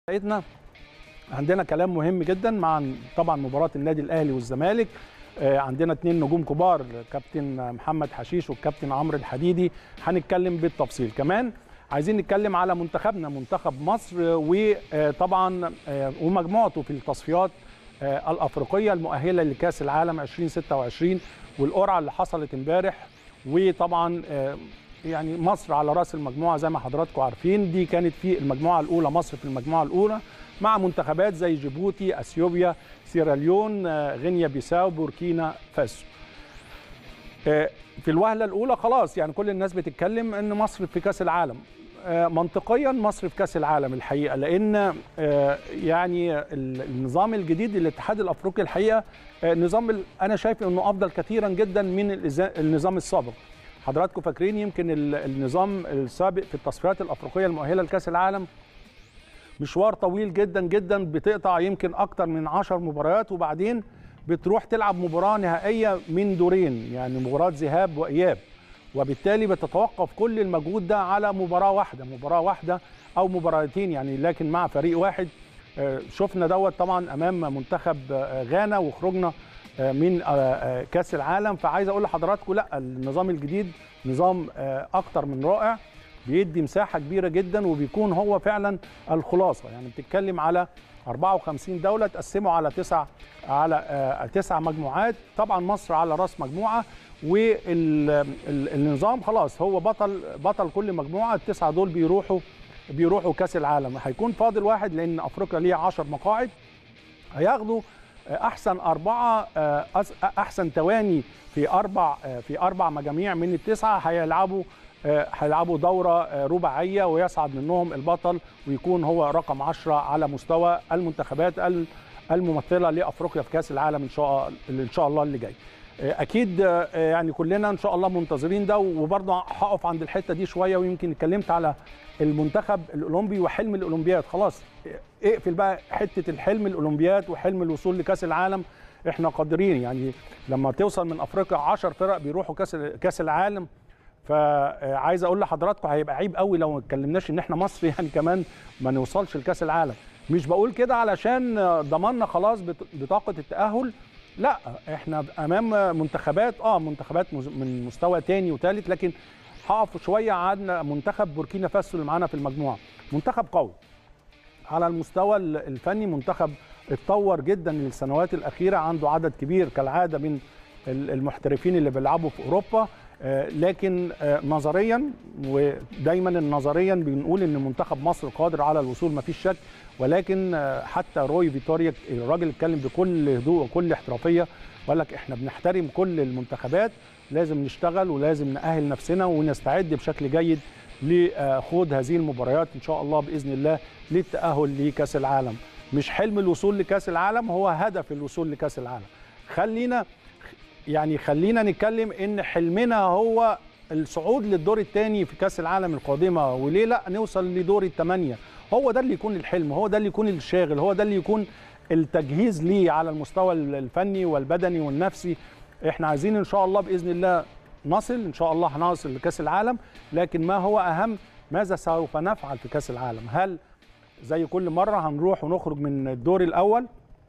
بتاعتنا عندنا كلام مهم جدا مع طبعا مباراه النادي الاهلي والزمالك آه، عندنا اتنين نجوم كبار الكابتن محمد حشيش والكابتن عمرو الحديدي هنتكلم بالتفصيل كمان عايزين نتكلم على منتخبنا منتخب مصر وطبعا آه، ومجموعته في التصفيات آه، الافريقيه المؤهله لكاس العالم 2026 والقرعه اللي حصلت امبارح وطبعا آه، يعني مصر على راس المجموعه زي ما حضراتكم عارفين دي كانت في المجموعه الاولى مصر في المجموعه الاولى مع منتخبات زي جيبوتي اثيوبيا سيراليون آه، غينيا بيساو بوركينا فاسو آه، في الوهله الاولى خلاص يعني كل الناس بتتكلم ان مصر في كاس العالم آه، منطقيا مصر في كاس العالم الحقيقه لان آه، يعني ال- النظام الجديد للاتحاد الافريقي الحقيقه آه، نظام ال- انا شايف انه افضل كثيرا جدا من الإزا- النظام السابق حضراتكم فاكرين يمكن ال- النظام السابق في التصفيات الافريقيه المؤهله لكاس العالم مشوار طويل جدا جدا بتقطع يمكن اكتر من 10 مباريات وبعدين بتروح تلعب مباراه نهائيه من دورين يعني مباراه ذهاب واياب وبالتالي بتتوقف كل المجهود ده على مباراه واحده مباراه واحده او مباراتين يعني لكن مع فريق واحد آه، شفنا دوت طبعا امام منتخب آه، غانا وخرجنا آه، من آه، آه، كاس العالم فعايز اقول لحضراتكم لا النظام الجديد نظام آه، اكتر من رائع بيدي مساحه كبيره جدا وبيكون هو فعلا الخلاصه يعني بتتكلم على 54 دوله تقسموا على تسع على آه، تسع مجموعات طبعا مصر على راس مجموعه والنظام خلاص هو بطل بطل كل مجموعه التسعه دول بيروحوا بيروحوا كاس العالم هيكون فاضل واحد لان افريقيا ليها 10 مقاعد هياخدوا احسن اربعه أس- احسن تواني في اربع في اربع مجاميع من التسعه هيلعبوا هيلعبوا دوره رباعيه ويصعد منهم البطل ويكون هو رقم 10 على مستوى المنتخبات ال- الممثله لافريقيا في كاس العالم ان شاء ان شاء الله اللي جاي اكيد يعني كلنا ان شاء الله منتظرين ده وبرضه هقف عند الحته دي شويه ويمكن اتكلمت على المنتخب الاولمبي وحلم الاولمبياد خلاص اقفل بقى حته الحلم الاولمبياد وحلم الوصول لكاس العالم احنا قادرين يعني لما توصل من افريقيا 10 فرق بيروحوا كاس كاس العالم فعايز اقول لحضراتكم هيبقى عيب قوي لو ما اتكلمناش ان احنا مصر يعني كمان ما نوصلش لكاس العالم مش بقول كده علشان ضمننا خلاص بط- بطاقه التاهل لا احنا امام منتخبات اه منتخبات مز- من مستوى تاني وتالت لكن هقف شويه عن منتخب بوركينا فاسو اللي معانا في المجموعه منتخب قوي على المستوى ال- الفني منتخب اتطور جدا السنوات الاخيره عنده عدد كبير كالعاده من ال- المحترفين اللي بيلعبوا في اوروبا آه، لكن آه، نظريا ودايما نظريا بنقول ان منتخب مصر قادر على الوصول ما فيش شك ولكن آه، حتى روي فيتوريا الراجل اتكلم بكل هدوء وكل احترافيه وقال لك احنا بنحترم كل المنتخبات لازم نشتغل ولازم نأهل نفسنا ونستعد بشكل جيد لخوض هذه المباريات ان شاء الله باذن الله للتأهل لكأس العالم مش حلم الوصول لكأس العالم هو هدف الوصول لكأس العالم خلينا يعني خلينا نتكلم ان حلمنا هو الصعود للدور الثاني في كاس العالم القادمه وليه لا نوصل لدور الثمانيه هو ده اللي يكون الحلم هو ده اللي يكون الشاغل هو ده اللي يكون التجهيز ليه على المستوى الفني والبدني والنفسي احنا عايزين ان شاء الله باذن الله نصل ان شاء الله هنصل لكاس العالم لكن ما هو اهم ماذا سوف نفعل في كاس العالم هل زي كل مره هنروح ونخرج من الدور الاول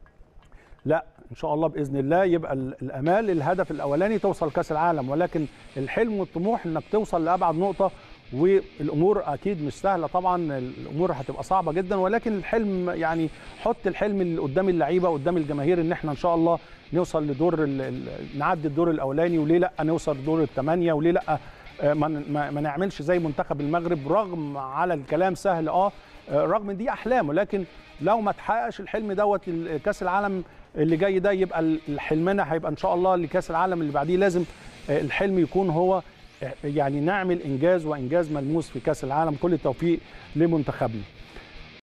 لا ان شاء الله باذن الله يبقى ال- الامال الهدف الاولاني توصل كاس العالم ولكن الحلم والطموح انك توصل لابعد نقطه والامور اكيد مش سهله طبعا الامور هتبقى صعبه جدا ولكن الحلم يعني حط الحلم اللي قدام اللعيبه قدام الجماهير ان احنا ان شاء الله نوصل لدور ال- ال- نعدي الدور الاولاني وليه لا نوصل لدور الثمانيه وليه لا آه، ما ما- ما نعملش زي منتخب المغرب رغم على الكلام سهل اه آه، رغم إن دي احلام ولكن لو ما تحققش الحلم دوت ال- كاس العالم اللي جاي ده يبقى ال- حلمنا هيبقى ان شاء الله لكاس العالم اللي بعديه لازم آه، الحلم يكون هو آه، يعني نعمل انجاز وانجاز ملموس في كاس العالم كل التوفيق لمنتخبنا